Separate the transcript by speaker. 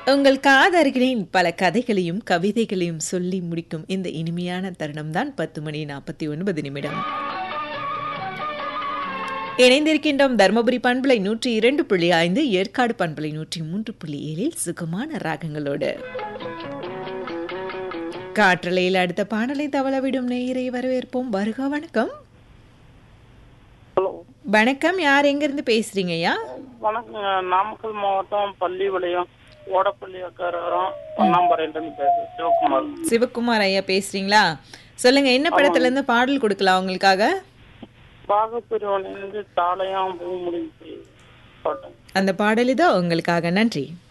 Speaker 1: உங்கள் காதருகிலேன் பல கதைகளையும் கவிதைகளையும் சொல்லி முடிக்கும் இந்த இனிமையான தருணம் தான் பத்து மணி நாற்பத்தி ஒன்பது நிமிடம் இணைந்திருக்கின்றோம் தருமபுரி பண்பலை நூற்றி இரண்டு புள்ளி ஐந்து ஏற்காடு பண்பலை நூற்றி மூன்று புள்ளி ஏழில் சுகமான ராகங்களோடு காற்றலையில் அடுத்த பாடலை தவளவிடும் நேயரை வரவேற்போம் வருக வணக்கம்
Speaker 2: ஹலோ
Speaker 1: வணக்கம் யார் எங்கிருந்து பேசுறீங்கய்யா
Speaker 2: வணக்கங்க நாமக்கல் மாவட்டம் பள்ளி விளையம் ஓடப்பள்ளி அக்காரம் பொன்னாம்பரையிலிருந்து பேசுறேன் சிவகுமார்
Speaker 1: சிவகுமார் ஐயா பேசுறீங்களா சொல்லுங்க என்ன படத்துல இருந்து பாடல் கொடுக்கலாம் உங்களுக்காக
Speaker 2: பாகப்பிரிவனிலிருந்து தாளையாம் பூ முடிஞ்சு பாட்டேன்
Speaker 1: அந்த பாடல் இதோ உங்களுக்காக நன்றி